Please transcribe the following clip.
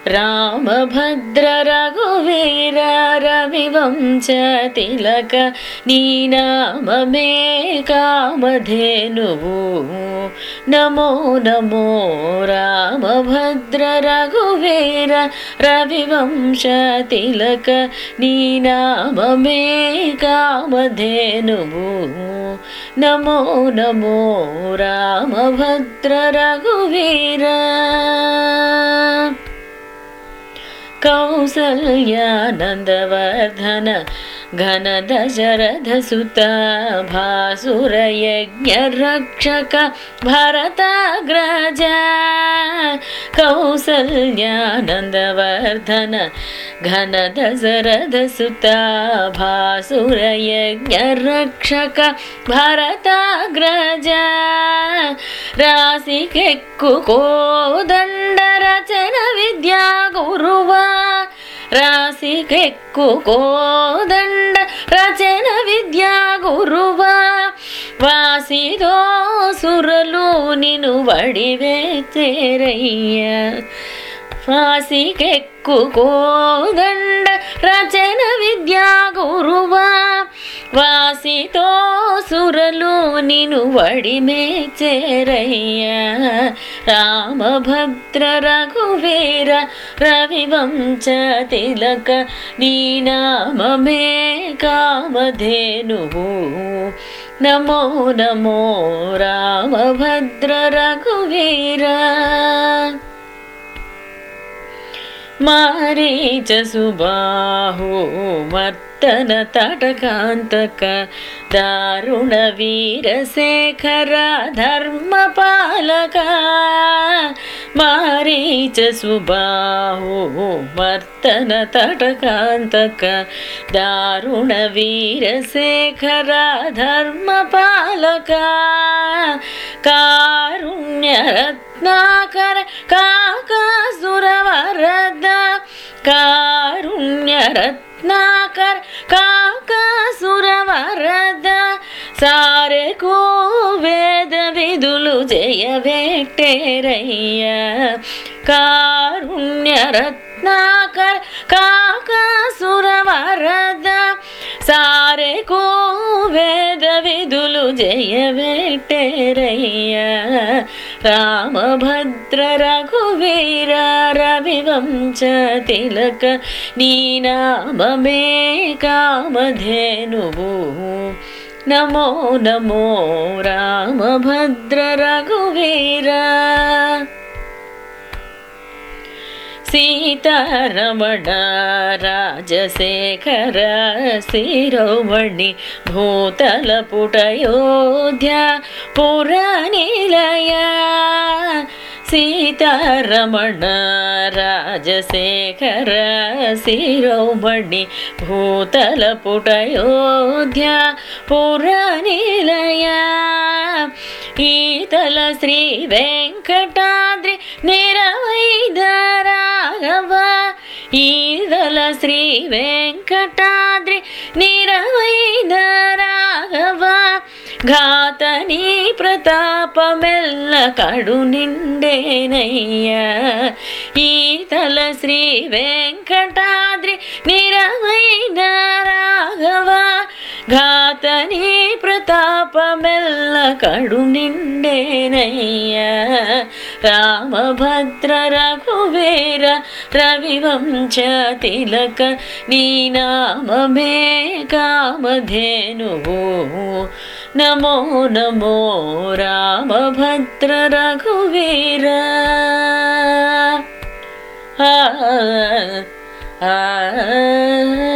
రామభద్ర రఘువీర రవివంశ తిలక నీ నామమే కామధేనువు నమో నమో రామభద్ర రఘువీర రవివంశ తిలక నీ నామమే కామధేనువు నమో నమో రామభద్ర రఘువీర కౌసల్యానందవర్ధన ఘన దశరథ సుత భాసురయజ్ఞ రక్షక భరతాగ్రజ కౌసల్యానందవర్ధన ఘన దశరథ సుత భాసురయజ్ఞ రక్షక భరతాగ్రజ రాశికెక్కు కోదండ రచన విద్యా గురువా రాశికెక్కు కోదండ రచన విద్యా గురువా వాసిదో సురలు నిను వడివేచేరయ్య వాసికెక్కు కోదండ రచన విద్యా గురువా వాసితో సురలు నిను వడిమే చేరయ్య రామభద్ర రఘువీర రవివంశ తిలక నీ నామమే కామధేనువు నమో నమో రామభద్ర రఘువీర మారీచ సుబాహు మర్తన తటకాంతక దారుణ వీరశేఖర ధర్మపాలక మారీచ సుబాహు మర్తన తటకాంతక దారుణ వీరశేఖర ధర్మపాలక కారుణ్యరత్న రత్నాకర కాకాసురవరద కారుణ్య రత్నాకర కాకాసురవరద సారెకు వేద విధులు జయవేట్టేరయ్య కారుణ్య రత్నాకర కాకాసురవరద సారెకు వేద విధులు జయవేట్టేరయ్య రామభద్ర రఘువీర రవివంశ తిలక నీ నామమే కామధేనువు నమో నమో రామభద్ర రఘువీర సీతారమణ రాజశేఖర శిరోమణి భూతల పుటయోధ్య పురనిలయ సీతారమణ రాజశేఖర శిరోమణి భూతల పుటయోధ్య పురనిలయ ఈతల శ్రీ వెంకటాద్రి నిరవైద రాఘవ ఈదల శ్రీ వెంకటాద్రి నిరవైద రాఘవ ఘాతని ప్రతాపమెల్ల కడు నిండేనయ్య ఈతల శ్రీ వెంకటాద్రి నిరవైన రాఘవ ఘాతని ప్రతాపమెల్ల కడు నిండేనయ్య రామభద్ర రఘువీర రవివంశ తిలక నీ నామమే కామధేనువు నమో నమో రామభద్ర రఘువీర ఆ ఆ